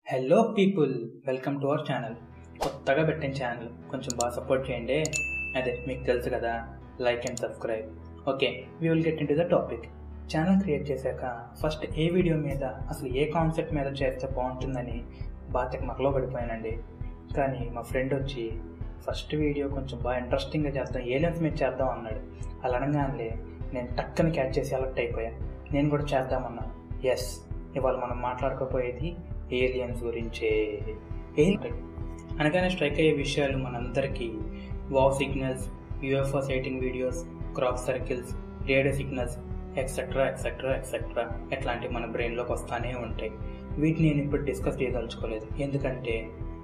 hello people welcome to our channel కొత్తగా పెట్టిన channel కొంచెం బాగా సపోర్ట్ చేయండి అదే మీకు తెలుసు కదా like and subscribe okay we will get into the topic channel create చేశాక ఫస్ట్ ఏ వీడియో మీద అసలు ఏ కాన్సెప్ట్ మీద చేస్తే బాగుంటుందని బాగా మరలో పడిపోయానండి కానీ మా ఫ్రెండ్ వచ్చి ఫస్ట్ వీడియో కొంచెం బాగా ఇంట్రెస్టింగ్గా చేద్దాం ఏలియన్స్ మీద చేద్దాం అన్నాడు అలా అనగానే నేను టక్కని క్యాచ్ చేసి అలర్ట్ అయిపోయా నేను కూడా చేద్దామన్నాను ఎస్ ఇవాళ మనం మాట్లాడుకోపోయేది ఏలియన్స్ గురించే ఏలియన్ అనగానే స్ట్రైక్ అయ్యే విషయాలు మనందరికీ wow signals UFO sighting videos crop circles radio signals etcetera etcetera etcetera ఇట్లాంటివి మన బ్రెయిన్లోకి వస్తానే ఉంటాయి వీటిని నేను ఇప్పుడు డిస్కస్ చేయదలుచుకోలేదు ఎందుకంటే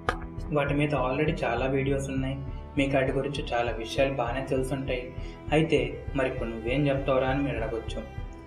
వాటి మీద ఆల్రెడీ చాలా వీడియోస్ ఉన్నాయి మీకు వాటి గురించి చాలా విషయాలు బాగానే తెలుసుంటాయి అయితే మరి ఇప్పుడు నువ్వేం చెప్తావురా అని మీరు అడగొచ్చు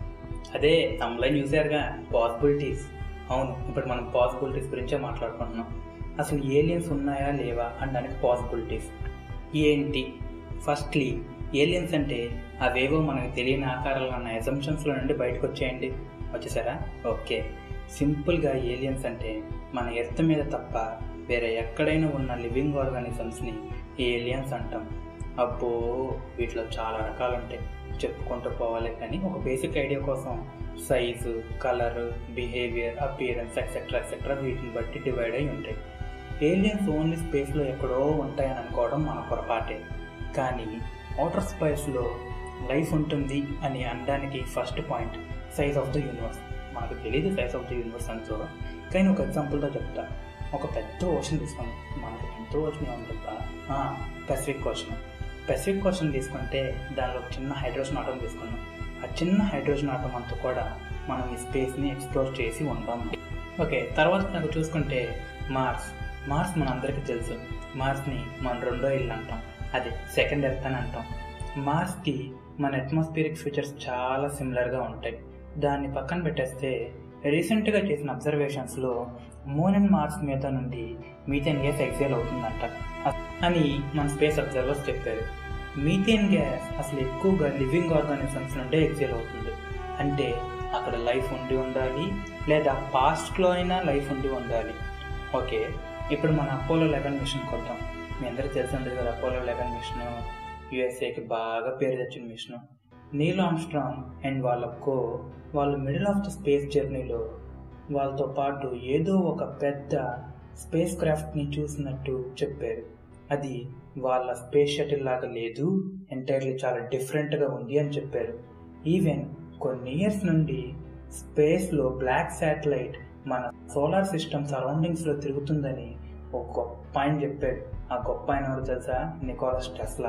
అదే తమలైన్ చూసారుగా పాసిబిలిటీస్ అవును ఇప్పుడు మనం పాసిబిలిటీస్ గురించే మాట్లాడుకుంటున్నాం అసలు ఏలియన్స్ ఉన్నాయా లేవా అనడానికి పాసిబిలిటీస్ ఏంటి ఫస్ట్లీ ఏలియన్స్ అంటే అవేవో మనకు తెలియని ఆకారాలు ఉన్న ఎజంప్షన్స్లో నుండి బయటకు వచ్చేయండి వచ్చేసారా ఓకే సింపుల్గా ఏలియన్స్ అంటే మన ఎర్త్ మీద తప్ప వేరే ఎక్కడైనా ఉన్న లివింగ్ ఆర్గానిజమ్స్ని ఏలియన్స్ అంటాం అబ్బో వీటిలో చాలా రకాలు ఉంటాయి చెప్పుకుంటూ పోవాలి కానీ ఒక బేసిక్ ఐడియా కోసం size colour behaviour appearance etcetera etcetera వీటిని బట్టి డివైడ్ అయి ఉంటాయి ఏలియన్స్ ఓన్లీ స్పేస్లో ఎక్కడో ఉంటాయని అనుకోవడం మన పొరపాటే కానీ అవుటర్ స్పేస్లో లైఫ్ ఉంటుంది అని అనడానికి first point size of the universe మనకు తెలియదు సైజ్ ఆఫ్ ద యూనివర్స్ అంటూ కానీ ఒక ఎగ్జాంపుల్తో చెప్తా ఒక పెద్ద ఓషన్ తీసుకున్నాం మనకు పెద్ద ఓషన్ ఏముంటుందా పెసిఫిక్ ఓషన్ పెసిఫిక్ ఓషన్ తీసుకుంటే దానిలో ఒక చిన్న హైడ్రోజన్ ఆటం తీసుకున్నాం ఆ చిన్న హైడ్రోజన్ ఆటం అంతా కూడా మనం ఈ స్పేస్ని ఎక్స్ప్లోర్ చేసి ఉంటాం ఓకే తర్వాత నాకు చూసుకుంటే మార్స్ మార్స్ మన అందరికీ తెలుసు మార్స్ని మన రెండో ఇల్లు అంటాం అది సెకండ్ ఎర్త్ అని అంటాం మార్స్కి మన అట్మాస్ఫియరిక్ ఫీచర్స్ చాలా సిమిలర్గా ఉంటాయి దాన్ని పక్కన పెట్టేస్తే రీసెంట్గా చేసిన అబ్జర్వేషన్స్లో మూన్ అండ్ మార్స్ మీద నుండి మీథేన్ గ్యాస్ ఎక్సేల్ అవుతుందంట అని మన స్పేస్ అబ్జర్వర్స్ చెప్పారు మీథేన్ గ్యాస్ అసలు ఎక్కువగా లివింగ్ ఆర్గానిజమ్స్ నుండే ఎక్సేల్ అవుతుంది అంటే అక్కడ లైఫ్ ఉండి ఉండాలి లేదా పాస్ట్లో అయినా లైఫ్ ఉండి ఉండాలి ఓకే ఇప్పుడు మన అపోలో లెవెన్ మిషన్ కొద్దాం మీ అందరికీ తెలిసి ఉండదు కదా అపోలో లెవెన్ మిషన్ యుఎస్ఏకి బాగా పేరు తెచ్చిన మిషన్ నీల్ ఆమ్స్ట్రాంగ్ అండ్ వాళ్ళ కో వాళ్ళు మిడిల్ ఆఫ్ ద స్పేస్ జర్నీలో వాళ్ళతో పాటు ఏదో ఒక పెద్ద స్పేస్ క్రాఫ్ట్ని చూసినట్టు చెప్పారు అది వాళ్ళ స్పేస్ షటిల్ లాగా లేదు ఎంటైర్లీ చాలా డిఫరెంట్గా ఉంది అని చెప్పారు ఈవెన్ కొన్ని ఇయర్స్ నుండి స్పేస్లో బ్లాక్ శాటిలైట్ మన సోలార్ సిస్టమ్ సరౌండింగ్స్లో తిరుగుతుందని ఒక గొప్ప ఆయన చెప్పాడు ఆ గొప్ప ఆయన ఎవరు తెలుసా నికోలస్ టెస్లా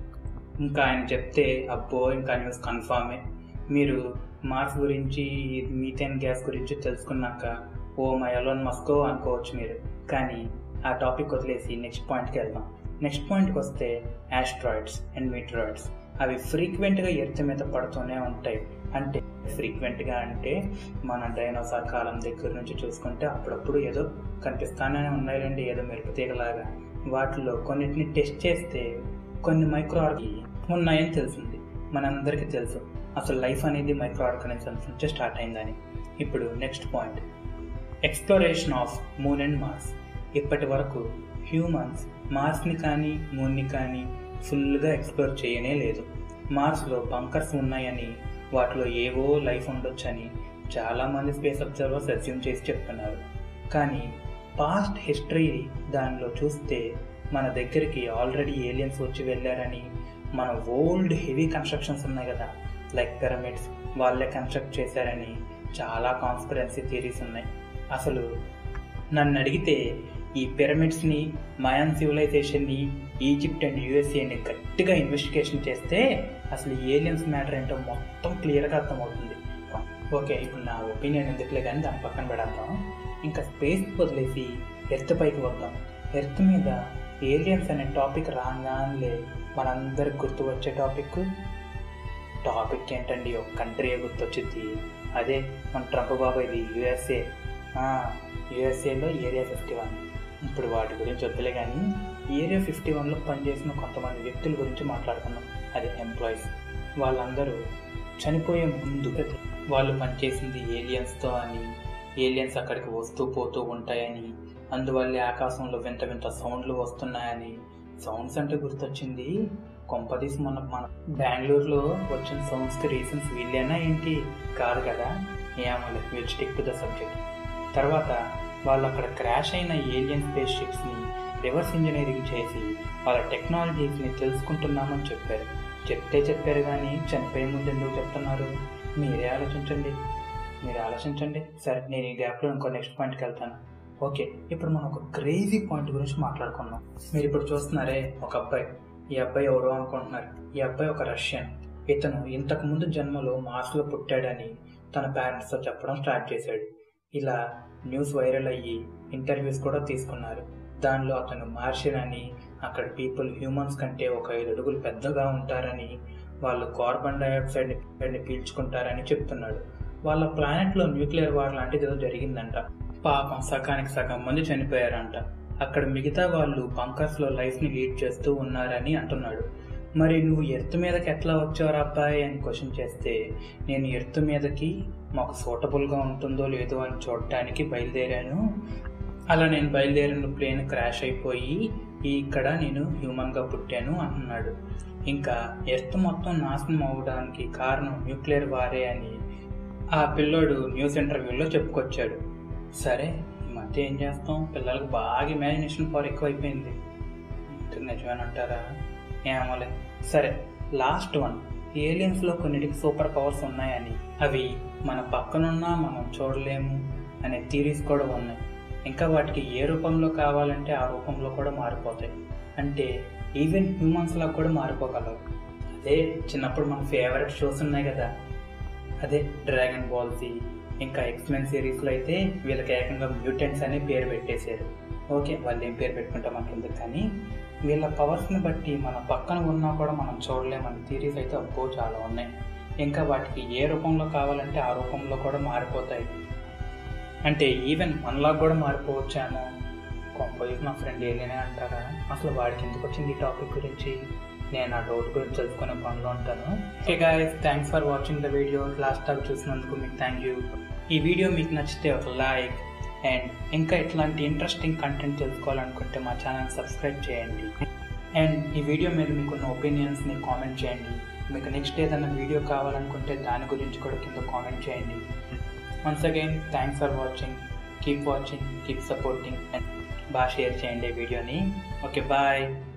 ఇంకా ఆయన చెప్తే అబ్బో ఇంకా న్యూస్ కన్ఫామే మీరు మార్స్ గురించి మీథేన్ గ్యాస్ గురించి తెలుసుకున్నాక ఓ మై అలోన్ మస్కో అనుకోవచ్చు మీరు కానీ ఆ టాపిక్ వదిలేసి నెక్స్ట్ పాయింట్కి వెళ్దాం నెక్స్ట్ పాయింట్కి వస్తే యాస్ట్రాయిడ్స్ అండ్ మీట్రాయిడ్స్ అవి ఫ్రీక్వెంట్గా ఎర్త్ మీద పడుతూనే ఉంటాయి అంటే ఫ్రీక్వెంట్గా అంటే మన డైనోసార్ కాలం దగ్గర నుంచి చూసుకుంటే అప్పుడప్పుడు ఏదో కనిపిస్తానే ఉన్నాయండి ఏదో మెరుపు తీగలాగా వాటిలో కొన్నిటిని టెస్ట్ చేస్తే కొన్ని మైక్రో ఉన్నాయని తెలిసింది మనందరికీ తెలుసు అసలు లైఫ్ అనేది మైక్రో ఆర్గానిజమ్స్ నుంచి స్టార్ట్ అయిందని ఇప్పుడు next point exploration of moon and Mars ఇప్పటి వరకు హ్యూమన్స్ మార్స్ని కానీ మూన్ని కానీ ఫుల్గా ఎక్స్ప్లోర్ చేయనే లేదు మార్స్లో బంకర్స్ ఉన్నాయని వాటిలో ఏవో లైఫ్ ఉండొచ్చని చాలామంది స్పేస్ అబ్జర్వర్స్ అస్యూమ్ చేసి చెప్తున్నారు కానీ పాస్ట్ హిస్టరీ దానిలో చూస్తే మన దగ్గరికి ఆల్రెడీ ఏలియన్స్ వచ్చి వెళ్ళారని మన ఓల్డ్ హెవీ కన్స్ట్రక్షన్స్ ఉన్నాయి కదా లైక్ పిరమిడ్స్ వాళ్ళే కన్స్ట్రక్ట్ చేశారని చాలా కాన్స్పిరెన్సీ థియరీస్ ఉన్నాయి అసలు నన్ను అడిగితే ఈ పిరమిడ్స్ని మయాన్ సివిలైజేషన్ని ఈజిప్ట్ అండ్ యుఎస్ఏని గట్టిగా ఇన్వెస్టిగేషన్ చేస్తే అసలు ఏలియన్స్ మ్యాటర్ ఏంటో మొత్తం క్లియర్గా అర్థమవుతుంది ఓకే ఇప్పుడు నా ఒపీనియన్ ఎందుకులే కానీ దాని పక్కన పెడతాం ఇంకా స్పేస్ వదిలేసి ఎర్త్ పైకి వద్దాం ఎర్త్ మీద ఏలియన్స్ అనే టాపిక్ రాగానే మనందరికి గుర్తు వచ్చే టాపిక్ టాపిక్ ఏంటండి ఒక కంట్రీ గుర్తొచ్చింది అదే మన ట్రంప్ బాబాయ్ది యుఎస్ఏ యుఎస్ఏలో ఏరియా ఫిఫ్టీ వన్ ఇప్పుడు వాటి గురించి వద్దులే కానీ ఏరియా ఫిఫ్టీ వన్లో పనిచేసిన కొంతమంది వ్యక్తుల గురించి మాట్లాడుకున్నాం అదే ఎంప్లాయీస్ వాళ్ళందరూ చనిపోయే ముందు వాళ్ళు పనిచేసింది ఏలియన్స్తో అని ఏలియన్స్ అక్కడికి వస్తూ పోతూ ఉంటాయని అందువల్లే ఆకాశంలో వింత వింత సౌండ్లు వస్తున్నాయని సౌండ్స్ అంటే గుర్తొచ్చింది కొంపదీసి మొన్న మన బెంగళూరులో వచ్చిన సౌండ్స్కి రీజన్స్ వీళ్ళేనా ఏంటి కాదు కదా ఏమో will stick to the subject తర్వాత వాళ్ళు అక్కడ క్రాష్ అయిన ఏలియన్ స్పేస్ షిప్స్ని రివర్స్ ఇంజనీరింగ్ చేసి వాళ్ళ టెక్నాలజీస్ని తెలుసుకుంటున్నామని చెప్పారు చెప్తే చెప్పారు కానీ చనిపోయే ముందు ఎందుకు చెప్తున్నారు మీరే ఆలోచించండి మీరు ఆలోచించండి సరే నేను ఈ గ్యాప్లో ఇంకో నెక్స్ట్ పాయింట్కి వెళ్తాను ఓకే ఇప్పుడు మనం ఒక క్రేజీ పాయింట్ గురించి మాట్లాడుకుందాం మీరు ఇప్పుడు చూస్తున్నారే ఒక అబ్బాయి ఈ అబ్బాయి ఎవరో అనుకుంటున్నారు ఈ అబ్బాయి ఒక రష్యన్ ఇతను ఇంతకు ముందు జన్మలో మార్స్లో పుట్టాడని తన పేరెంట్స్తో చెప్పడం స్టార్ట్ చేశాడు ఇలా న్యూస్ వైరల్ అయ్యి ఇంటర్వ్యూస్ కూడా తీసుకున్నారు దానిలో అతను మార్షియన్ అని అక్కడ పీపుల్ హ్యూమన్స్ కంటే ఒక ఐదు అడుగులు పెద్దగా ఉంటారని వాళ్ళు కార్బన్ డైఆక్సైడ్ని పీల్చుకుంటారని చెప్తున్నాడు వాళ్ళ ప్లానెట్లో న్యూక్లియర్ వార్ లాంటిది ఏదో జరిగిందంట పాపం సగానికి సగం మంది చనిపోయారంట అక్కడ మిగతా వాళ్ళు బంకర్స్లో లైఫ్ని లీడ్ చేస్తూ ఉన్నారని అంటున్నాడు మరి నువ్వు ఎర్త్ మీదకి ఎట్లా వచ్చావు అబ్బాయి అని క్వశ్చన్ చేస్తే నేను ఎర్త్ మీదకి మాకు సూటబుల్గా ఉంటుందో లేదో అని చూడటానికి బయలుదేరాను అలా నేను బయలుదేరిన ప్లేన్ క్రాష్ అయిపోయి ఇక్కడ నేను హ్యూమన్గా పుట్టాను అంటున్నాడు ఇంకా ఎర్త్ మొత్తం నాశనం అవ్వడానికి కారణం న్యూక్లియర్ వారే అని ఆ పిల్లోడు న్యూస్ ఇంటర్వ్యూలో చెప్పుకొచ్చాడు సరే ఈ మధ్య ఏం చేస్తాం పిల్లలకు బాగా ఇమాజినేషన్ పవర్ ఎక్కువైపోయింది నిజమేనంటారా ఏమోలే సరే లాస్ట్ వన్ ఏలియన్స్లో కొన్నిటికి సూపర్ పవర్స్ ఉన్నాయని అవి మన పక్కనున్నా మనం చూడలేము అనే థీరీస్ కూడా ఉన్నాయి ఇంకా వాటికి ఏ రూపంలో కావాలంటే ఆ రూపంలో కూడా మారిపోతాయి అంటే ఈవెన్ హ్యూమన్స్లా కూడా మారిపోగలవు అదే చిన్నప్పుడు మన ఫేవరెట్ షోస్ ఉన్నాయి కదా అదే డ్రాగన్ బాల్సీ ఇంకా ఎక్స్మెన్ సిరీస్లో అయితే వీళ్ళకి ఏకంగా మ్యూటెంట్స్ అనే పేరు పెట్టేశారు ఓకే వాళ్ళు ఏం పేరు పెట్టుకుంటాం మనకి ఎందుకు కానీ వీళ్ళ పవర్స్ని బట్టి మన పక్కన ఉన్నా కూడా మనం చూడలేమని థీరీస్ అయితే అబ్బో చాలా ఉన్నాయి ఇంకా వాటికి ఏ రూపంలో కావాలంటే ఆ రూపంలో కూడా మారిపోతాయి అంటే ఈవెన్ మనలా కూడా మారిపోవచ్చామో కొంపదీసి మా ఫ్రెండ్ ఏలియనే అంటారా అసలు వాడికి ఎందుకు వచ్చింది ఈ టాపిక్ గురించి నేను ఆ డౌట్ గురించి తెలుసుకునే పనిలో ఉంటాను okay guys thanks for watching the video last దాకా చూసినందుకు మీకు థ్యాంక్ యూ ఈ వీడియో మీకు నచ్చితే ఒక లైక్ అండ్ ఇంకా ఇట్లాంటి ఇంట్రెస్టింగ్ కంటెంట్ తెలుసుకోవాలనుకుంటే మా ఛానల్ సబ్స్క్రైబ్ చేయండి అండ్ ఈ వీడియో మీద మీకున్న ఒపీనియన్స్ని కామెంట్ చేయండి మీకు నెక్స్ట్ ఏదైనా వీడియో కావాలనుకుంటే దాని గురించి కూడా కింద కామెంట్ చేయండి once again thanks for watching keep watching keep supporting and బాగా షేర్ చేయండి ఈ వీడియోని ఓకే బాయ్